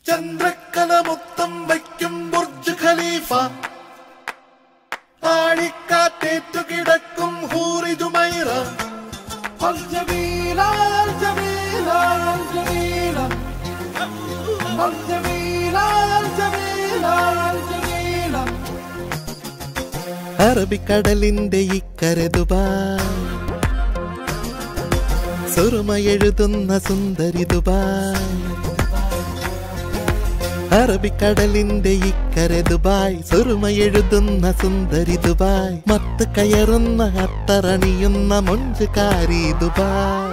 ചന്ദ്രക്കല മൊത്തം വയ്ക്കും Burj Khalifa ആഴിക്കാറ്റേറ്റു കിടക്കും ഹൂറി ജുമൈറ അൽജമീല, അൽജമീല, അൽജമീല. അൽജമീല, അൽജമീല, അൽജമീല. അറബിക്കടലിന്റെ ഇക്കര ദുബായ് സുറുമയെഴുതുന്ന സുന്ദരി ദുബായ് അറബിക്കടലിന്റെ ഇക്കര ദുബായ് സുറുമയെഴുതുന്ന സുന്ദരി ദുബായ് മത്ത് കയറുന്ന അത്തറണിയുന്ന മൊഞ്ചുകാരി ദുബായ്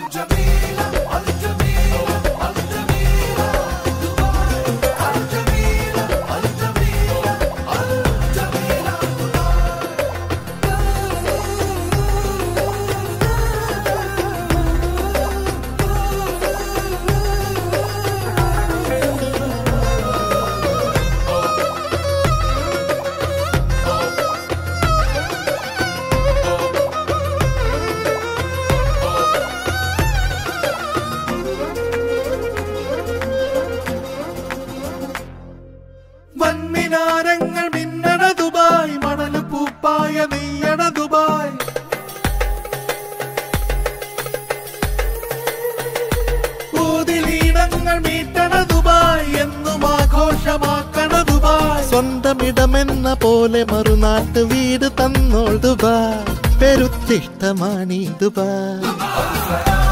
വൻമിനാരങ്ങൾ മിന്നണ ദുബായ് മണല് പൂപ്പായ നെയ്യണ ദുബായ് ഊതിലീണങ്ങൾ മീട്ടണ ദുബായ് എന്നും ആഘോഷമാക്കണ ദുബായ് സ്വന്തമിടമെന്ന പോലെ മറുനാട്ട് വീട് തന്നോൾ ദുബായ് പെരുത്തിഷ്ടമാണീ ദുബായ്